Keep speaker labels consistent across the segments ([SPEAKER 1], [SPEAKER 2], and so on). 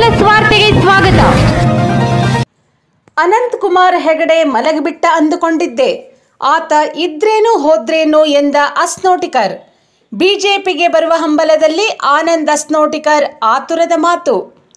[SPEAKER 1] plus ವಾರ್ತೆಗೆ ಸ್ವಾಗತ
[SPEAKER 2] ಅನಂತ್ ಕುಮಾರ್ ಹೆಗಡೆ ಮಲಗಿಬಿಟ್ಟ ಅಂದುಕೊಂಡಿದ್ದೆ ಆತ ಇದ್ರೇನು ಹೋದ್ರೇನು ಎಂದ ಅಸ್ನೋಟಿಕರ್ ಬಿಜೆಪಿಗೆ ಬರುವ ಹಂಬಲದಲ್ಲಿ ಆನಂದ್ ಅಸ್ನೋಟಿಕರ್ ಆತುರದ ಮಾತು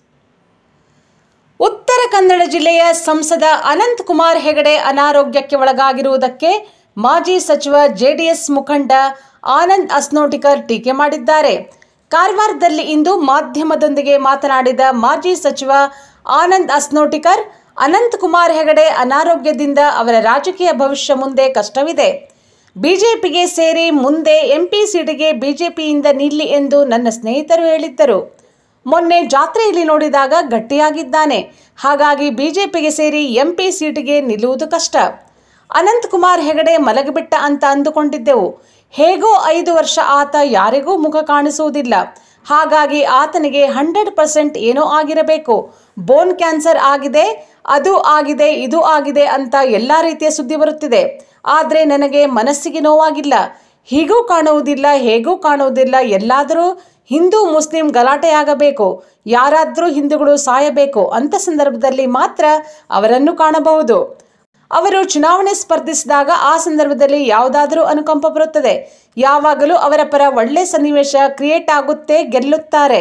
[SPEAKER 2] ಉತ್ತರ ಕನ್ನಡ ಜಿಲ್ಲೆಯ ಸಂಸದ ಅನಂತ್ ಕುಮಾರ್ ಹೆಗಡೆ ಅನಾರೋಗ್ಯಕ್ಕೆ ಒಳಗಾಗಿರುವುದಕ್ಕೆ ಮಾಜಿ ಸಚಿವ ಜೆಡಿಎಸ್ ಮುಖಂಡ ಆನಂದ್ ಅಸ್ನೋಟಿಕರ್ ಟೀಕೆ ಮಾಡಿದ್ದಾರೆ ಕಾರವಾರದಲ್ಲಿ ಇಂದು ಮಾಧ್ಯಮದೊಂದಿಗೆ ಮಾತನಾಡಿದ ಮಾಜಿ ಸಚಿವ ಆನಂದ್ ಅಸ್ನೋಟಿಕರ್ ಅನಂತ್ ಕುಮಾರ್ ಹೆಗಡೆ ಅನಾರೋಗ್ಯದಿಂದ ಅವರ ರಾಜಕೀಯ ಭವಿಷ್ಯ ಮುಂದೆ ಕಷ್ಟವಿದೆ ಬಿಜೆಪಿಗೆ ಸೇರಿ ಮುಂದೆ ಎಂಪಿ ಸೀಟಿಗೆ ಬಿಜೆಪಿಯಿಂದ ನಿಲ್ಲಿ ಎಂದು ನನ್ನ ಸ್ನೇಹಿತರು ಹೇಳಿದ್ದರು ಮೊನ್ನೆ ಜಾತ್ರೆಯಲ್ಲಿ ನೋಡಿದಾಗ ಗಟ್ಟಿಯಾಗಿದ್ದಾನೆ ಹಾಗಾಗಿ ಬಿಜೆಪಿಗೆ ಸೇರಿ ಎಂಪಿ ಸೀಟಿಗೆ ನಿಲ್ಲುವುದು ಕಷ್ಟ ಅನಂತ್ ಕುಮಾರ್ ಹೆಗಡೆ ಮಲಗಿಬಿಟ್ಟ ಅಂತ ಅಂದುಕೊಂಡಿದ್ದೆವು ಹೇಗೋ ಐದು ವರ್ಷ ಆತ ಯಾರಿಗೂ ಮುಖ ಕಾಣಿಸುವುದಿಲ್ಲ ಹಾಗಾಗಿ ಆತನಿಗೆ ಹಂಡ್ರೆಡ್ ಪರ್ಸೆಂಟ್ ಏನೋ ಆಗಿರಬೇಕು ಬೋನ್ ಕ್ಯಾನ್ಸರ್ ಆಗಿದೆ ಅದು ಆಗಿದೆ ಇದು ಆಗಿದೆ ಅಂತ ಎಲ್ಲ ರೀತಿಯ ಸುದ್ದಿ ಬರುತ್ತಿದೆ ಆದರೆ ನನಗೆ ಮನಸ್ಸಿಗೆ ನೋವಾಗಿಲ್ಲ ಹೀಗೂ ಕಾಣುವುದಿಲ್ಲ ಹೇಗೂ ಕಾಣುವುದಿಲ್ಲ ಎಲ್ಲಾದರೂ ಹಿಂದೂ ಮುಸ್ಲಿಂ ಗಲಾಟೆಯಾಗಬೇಕು ಯಾರಾದರೂ ಹಿಂದೂಗಳು ಸಾಯಬೇಕು ಅಂತ ಸಂದರ್ಭದಲ್ಲಿ ಮಾತ್ರ ಅವರನ್ನು ಕಾಣಬಹುದು ಅವರು ಚುನಾವಣೆ ಸ್ಪರ್ಧಿಸಿದಾಗ ಆ ಸಂದರ್ಭದಲ್ಲಿ ಯಾವುದಾದರೂ ಅನುಕಂಪ ಬರುತ್ತದೆ ಯಾವಾಗಲೂ ಅವರ ಪರ ಒಳ್ಳೆ ಸನ್ನಿವೇಶ ಕ್ರಿಯೇಟ್ ಆಗುತ್ತೆ ಗೆಲ್ಲುತ್ತಾರೆ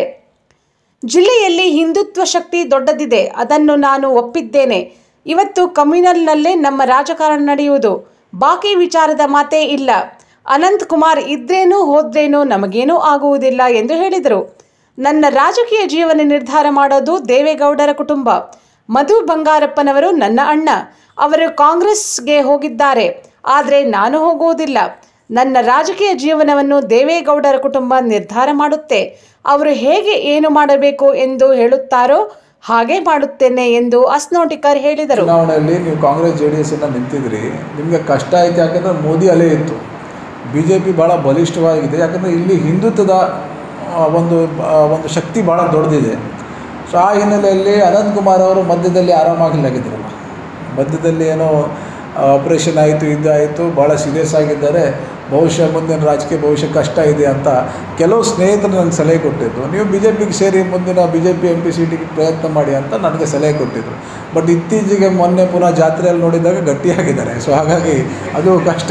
[SPEAKER 2] ಜಿಲ್ಲೆಯಲ್ಲಿ ಹಿಂದುತ್ವ ಶಕ್ತಿ ದೊಡ್ಡದಿದೆ ಅದನ್ನು ನಾನು ಒಪ್ಪಿದ್ದೇನೆ ಇವತ್ತು ಕಮ್ಯುನಲ್ನಲ್ಲೇ ನಮ್ಮ ರಾಜಕಾರಣ ನಡೆಯುವುದು ಬಾಕಿ ವಿಚಾರದ ಮಾತೇ ಇಲ್ಲ ಅನಂತ್ ಕುಮಾರ್ ಇದ್ರೇನು ಹೋದ್ರೇನು ನಮಗೇನೂ ಆಗುವುದಿಲ್ಲ ಎಂದು ಹೇಳಿದರು ನನ್ನ ರಾಜಕೀಯ ಜೀವನ ನಿರ್ಧಾರ ಮಾಡೋದು ದೇವೇಗೌಡರ ಕುಟುಂಬ ಮಧು ಬಂಗಾರಪ್ಪನವರು ನನ್ನ ಅಣ್ಣ ಅವರು ಕಾಂಗ್ರೆಸ್ಗೆ ಹೋಗಿದ್ದಾರೆ ಆದರೆ ನಾನು ಹೋಗುವುದಿಲ್ಲ ನನ್ನ ರಾಜಕೀಯ ಜೀವನವನ್ನು ದೇವೇಗೌಡರ ಕುಟುಂಬ ನಿರ್ಧಾರ ಮಾಡುತ್ತೆ ಅವರು ಹೇಗೆ ಏನು ಮಾಡಬೇಕು ಎಂದು ಹೇಳುತ್ತಾರೋ ಹಾಗೆ ಮಾಡುತ್ತೇನೆ ಎಂದು ಅಸ್ನೋಟಿಕರ್ ಹೇಳಿದರು
[SPEAKER 3] ಚುನಾವಣೆಯಲ್ಲಿ ನೀವು ಕಾಂಗ್ರೆಸ್ ಜೆ ಡಿ ಎಸ್ಸಿಂದ ನಿಂತಿದ್ರಿ ನಿಮಗೆ ಕಷ್ಟ ಆಯ್ತು ಯಾಕಂದರೆ ಮೋದಿ ಅಲೆ ಇತ್ತು ಬಿ ಜೆ ಪಿ ಭಾಳ ಬಲಿಷ್ಠವಾಗಿದೆ ಯಾಕಂದರೆ ಇಲ್ಲಿ ಹಿಂದುತ್ವದ ಆ, ಒಂದು ಆ, ಒಂದು ಶಕ್ತಿ ಭಾಳ ದೊಡ್ಡದಿದೆ ಸೊ ಆ ಹಿನ್ನೆಲೆಯಲ್ಲಿ ಅನಂತ್ ಕುಮಾರ್ ಅವರು ಮಧ್ಯದಲ್ಲಿ ಆರಾಮಾಗಿಲ್ಲಾಗಿದ್ರಲ್ಲ ಮಧ್ಯದಲ್ಲಿ ಏನೋ ಆಪ್ರೇಷನ್ ಆಯಿತು ಇದಾಯಿತು ಭಾಳ ಸೀರಿಯಸ್ ಆಗಿದ್ದಾರೆ ಬಹುಶಃ ಮುಂದಿನ ರಾಜಕೀಯ ಭವಿಷ್ಯ ಕಷ್ಟ ಇದೆ ಅಂತ ಕೆಲವು ಸ್ನೇಹಿತರು ನನಗೆ ಸಲಹೆ ಕೊಟ್ಟಿದ್ದು ನೀವು ಬಿ ಜೆ ಪಿಗೆ ಸೇರಿ ಮುಂದಿನ B J P M P ಸೀಟಿಗೆ ಪ್ರಯತ್ನ ಮಾಡಿ ಅಂತ ನನಗೆ ಸಲಹೆ ಕೊಟ್ಟಿದ್ದರು ಬಟ್ ಇತ್ತೀಚೆಗೆ ಮೊನ್ನೆ ಪುನಃ ಜಾತ್ರೆಯಲ್ಲಿ ನೋಡಿದಾಗ ಗಟ್ಟಿಯಾಗಿದ್ದಾರೆ ಸೊ ಹಾಗಾಗಿ ಅದು ಕಷ್ಟ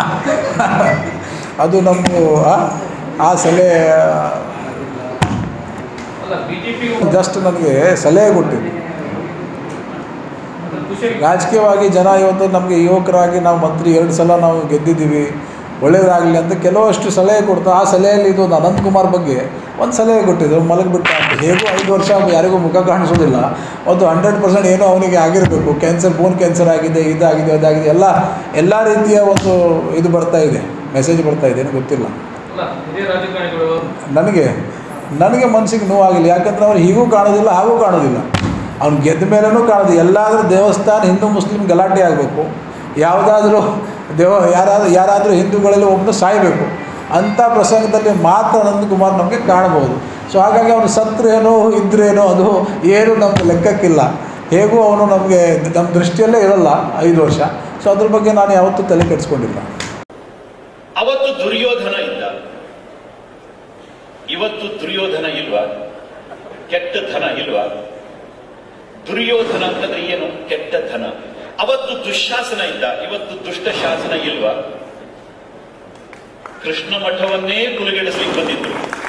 [SPEAKER 3] ಅದು ನಮ್ಮ ಆ- ಆ ಸಲಹೆ ಜಸ್ಟ್ ನನಗೆ ಸಲಹೆ ಕೊಟ್ಟಿದ್ದು ರಾಜಕೀಯವಾಗಿ ಜನ ಇವತ್ತು ನಮಗೆ ಯುವಕರಾಗಿ ನಾವು ಮಂತ್ರಿ ಎರಡು ಸಲ ನಾವು ಗೆದ್ದಿದ್ದೀವಿ ಒಳ್ಳೇದಾಗಲಿ ಅಂತ ಕೆಲವಷ್ಟು ಸಲಹೆ ಕೊಡ್ತಾ ಆ ಸಲಹೆಯಲ್ಲಿ ಇದು ಒಂದು ಅನಂತ್ ಕುಮಾರ್ ಬಗ್ಗೆ ಒಂದು ಸಲಹೆ ಕೊಟ್ಟಿದ್ರು ಮಲಗಿಬಿಟ್ಟ ಅಂತ ಹೇಗೂ ಐದು ವರ್ಷ ಯಾರಿಗೂ ಮುಖ ಕಾಣಿಸೋದಿಲ್ಲ ಒಂದು ಹಂಡ್ರೆಡ್ ಪರ್ಸೆಂಟ್ ಏನೋ ಅವನಿಗೆ ಆಗಿರಬೇಕು ಕ್ಯಾನ್ಸರ್ ಬೋನ್ ಕ್ಯಾನ್ಸರ್ ಆಗಿದೆ ಇದಾಗಿದೆ ಅದಾಗಿದೆ ಎಲ್ಲ ಎಲ್ಲ ರೀತಿಯ ಒಂದು ಇದು ಬರ್ತಾ ಇದೆ ಮೆಸೇಜ್ ಬರ್ತಾ ಇದೆ ಏನು ಗೊತ್ತಿಲ್ಲ
[SPEAKER 4] ಅಲ್ಲ ಹಿರಿಯ ರಾಜಕಾರಣಿಗಳು
[SPEAKER 3] ನನಗೆ ನನಗೆ ಮನಸ್ಸಿಗೆ ನೋವಾಗಿಲ್ಲ ಯಾಕಂದ್ರೆ ಅವ್ನು ಹೀಗೂ ಕಾಣೋದಿಲ್ಲ ಹಾಗೂ ಕಾಣೋದಿಲ್ಲ ಅವ್ನು ಗೆದ್ದ ಮೇಲೂ ಕಾಣೋದು ಎಲ್ಲಾದರೂ ದೇವಸ್ಥಾನ ಹಿಂದೂ ಮುಸ್ಲಿಂ ಗಲಾಟೆ ಆಗಬೇಕು ಯಾವುದಾದ್ರೂ ದೇವ ಯಾರಾದರೂ ಯಾರಾದರೂ ಹಿಂದೂಗಳಲ್ಲಿ ಒಬ್ಬನು ಸಾಯಬೇಕು ಅಂಥ ಪ್ರಸಂಗದಲ್ಲಿ ಮಾತ್ರ ಅನಂತಕುಮಾರ್ ನಮಗೆ ಕಾಣಬಹುದು ಸೊ ಹಾಗಾಗಿ ಅವನು ಸತ್ರೇನೋ ಇದ್ರೇನೋ ಅದು ಏನು ನಮಗೆ ಲೆಕ್ಕಕ್ಕಿಲ್ಲ ಹೇಗೂ ಅವನು ನಮಗೆ ನಮ್ಮ ದೃಷ್ಟಿಯಲ್ಲೇ ಇರಲ್ಲ ಐದು ವರ್ಷ ಸೊ ಅದ್ರ ಬಗ್ಗೆ ನಾನು ಯಾವತ್ತೂ ತಲೆ ಕೆಡಿಸ್ಕೊಂಡಿಲ್ಲ
[SPEAKER 5] ಅವತ್ತು ದುರ್ಯೋಧನ ಇದ್ದ ಇವತ್ತು ದುರ್ಯೋಧನ ಇಲ್ವಾ ಕೆಟ್ಟ ಧನ ಇಲ್ವಾ ದುರ್ಯೋಧನ ಅಂತಂದ್ರೆ ಏನು ಕೆಟ್ಟ ಧನ ಅವತ್ತು ದುಶ್ಯಾಸನ ಇದ್ದ ಇವತ್ತು ದುಷ್ಟ ಶಾಸನ ಇಲ್ವಾ ಕೃಷ್ಣ ಮಠವನ್ನೇ ಕುಲಗೆಡಿಸ್ಲಿಕ್ಕೆ ಬಂದಿದ್ರು